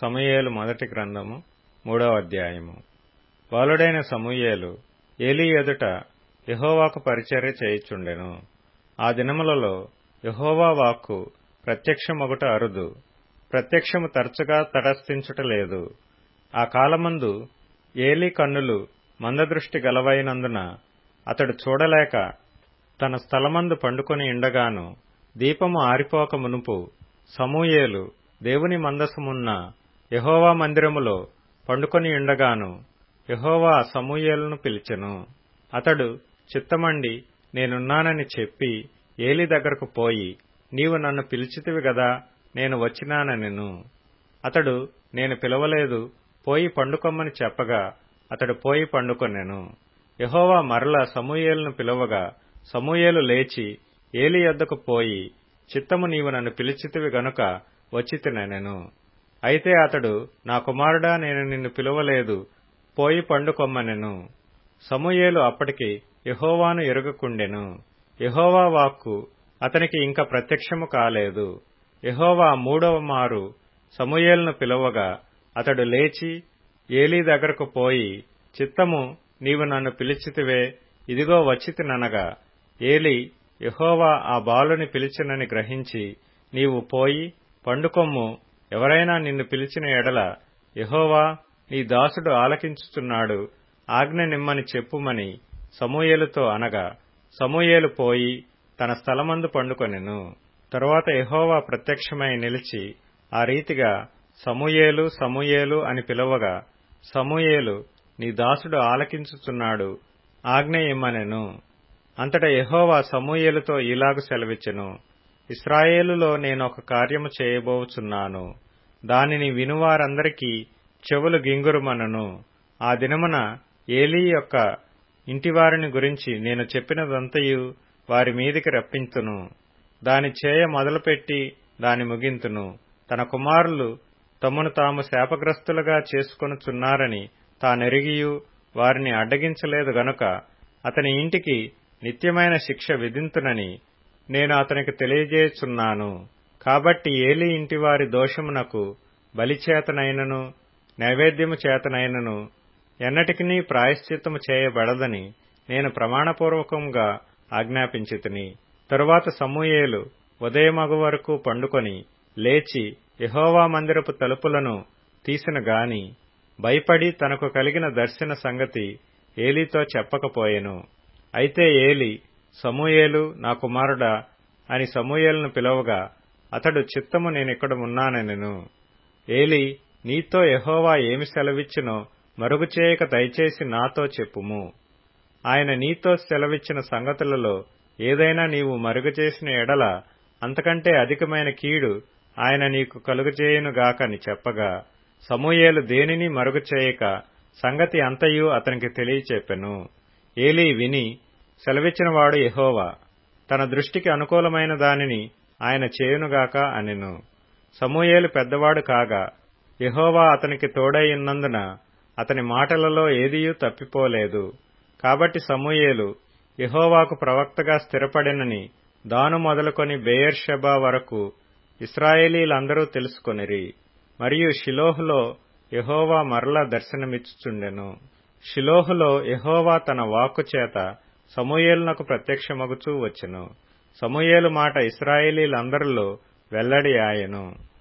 సమూయేలు మొదటి గ్రంథము మూడవ అధ్యాయము బాలుడైన సమూయేలు ఏలీ ఎదుట యహోవాకు పరిచర్య చేయుచుండెను ఆ దినములలో యహోవా వాక్కు ప్రత్యక్షమొగట అరుదు ప్రత్యక్షము తరచుగా తటస్థించుట లేదు ఆ కాలమందు ఏలీ కన్నులు మందదృష్టి గలవైనందున అతడు చూడలేక తన స్థలమందు పండుకొని ఉండగాను దీపము ఆరిపోక మునుపు సమూయేలు దేవుని మందసమున్న యహోవా మందిరములో పండుకొని ఉండగాను యహోవా సమూయేలును పిలిచెను అతడు చిత్తమండి నేనున్నానని చెప్పి ఏలి దగ్గరకు పోయి నీవు నన్ను పిలిచితివి గదా నేను వచ్చినానెను అతడు నేను పిలవలేదు పోయి పండుకొమ్మని చెప్పగా అతడు పోయి పండుకొనెను యహోవా మరల సమూయేలును పిలవగా సమూయేలు లేచి ఏలి యొద్దకు పోయి చిత్తము నీవు నన్ను పిలిచితివి గనుక వచ్చితినెను అయితే అతడు నా కుమారుడా నేను నిన్ను పిలువలేదు పోయి పండుకొమ్మనెను సమూయేలు అప్పటికి యహోవాను ఎరుగకుండెను యహోవా వాక్కు అతనికి ఇంకా ప్రత్యక్షము కాలేదు యహోవా మూడవ మారు సమూయేలును పిలవగా అతడు లేచి ఏలీ దగ్గరకు పోయి చిత్తము నీవు నన్ను పిలిచితివే ఇదిగో వచ్చితిననగా ఏలి యహోవా ఆ బాలుని పిలిచినని గ్రహించి నీవు పోయి పండుకొమ్ము ఎవరైనా నిన్ను పిలిచిన ఎడల యహోవా నీ దాసుడు ఆలకించుచున్నాడు ఆజ్ఞ నిమ్మని చెప్పుమని సమూయేలుతో అనగా సమూయేలు పోయి తన స్థలమందు పండుకొనెను తరువాత యహోవా ప్రత్యక్షమై నిలిచి ఆ రీతిగా సమూయేలు సమూయేలు అని పిలవగా సమూయేలు నీ దాసుడు ఆలకించుచున్నాడు ఆజ్ఞ ఇమ్మనెను అంతట యహోవా సమూయేలుతో ఇలాగు సెలవిచ్చెను ఇస్రాయేలులో నేనొక కార్యము చేయబోచున్నాను దానిని వినువారందరికీ చెవులు గింగురుమనను ఆ దినమున ఏలీ యొక్క ఇంటివారిని గురించి నేను చెప్పినదంతయు వారి మీదికి రప్పింతును దాని చేయ మొదలుపెట్టి దాని ముగింతును తన కుమారులు తమను తాము శాపగ్రస్తులుగా చేసుకొనుచున్నారని తానెరిగియు వారిని అడ్డగించలేదు గనుక అతని ఇంటికి నిత్యమైన శిక్ష విధింతునని నేను అతనికి తెలియజేయుచున్నాను కాబట్టి ఏలి ఇంటివారి దోషమునకు బలిచేతనైనను నైవేద్యము చేతనైనను ఎన్నటికినీ ప్రాయశ్చిత్తము చేయబడదని నేను ప్రమాణపూర్వకంగా ఆజ్ఞాపించితిని తరువాత సమూయేలు ఉదయమగు వరకు పండుకొని లేచి యహోవా మందిరపు తలుపులను తీసిన గాని భయపడి తనకు కలిగిన దర్శన సంగతి ఏలీతో చెప్పకపోయెను అయితే ఏలి సమూయేలు నా కుమారుడా అని సమూయేలును పిలవగా అతడు చిత్తము నేనిక్కడ ఉన్నానెను ఏలి నీతో యహోవా ఏమి సెలవిచ్చినో మరుగు చేయక దయచేసి నాతో చెప్పుము ఆయన నీతో సెలవిచ్చిన సంగతులలో ఏదైనా నీవు మరుగుచేసిన ఎడల అంతకంటే అధికమైన కీడు ఆయన నీకు కలుగజేయునుగాకని చెప్పగా సమూయేలు దేనిని మరుగు చేయక సంగతి అంతయు అతనికి తెలియచెప్పెను ఏలీ విని సెలవిచ్చినవాడు యహోవా తన దృష్టికి అనుకూలమైన దానిని ఆయన చేయునుగాక అనెను సమూయేలు పెద్దవాడు కాగా యహోవా అతనికి తోడైయున్నందున అతని మాటలలో ఏదియూ తప్పిపోలేదు కాబట్టి సమూయేలు యహోవాకు ప్రవక్తగా స్థిరపడినని దాను మొదలుకొని బెయర్షెబా వరకు ఇస్రాయేలీలందరూ తెలుసుకొనిరి మరియు షిలోహులో యహోవా మరలా దర్శనమిచ్చుచుండెను షిలోహులో యహోవా తన వాక్కు చేత సమూయేలునకు ప్రత్యక్షమగుచూ వచ్చెను సమూయేలు మాట ఇస్రాయేలీలందరిలో వెల్లడి ఆయెను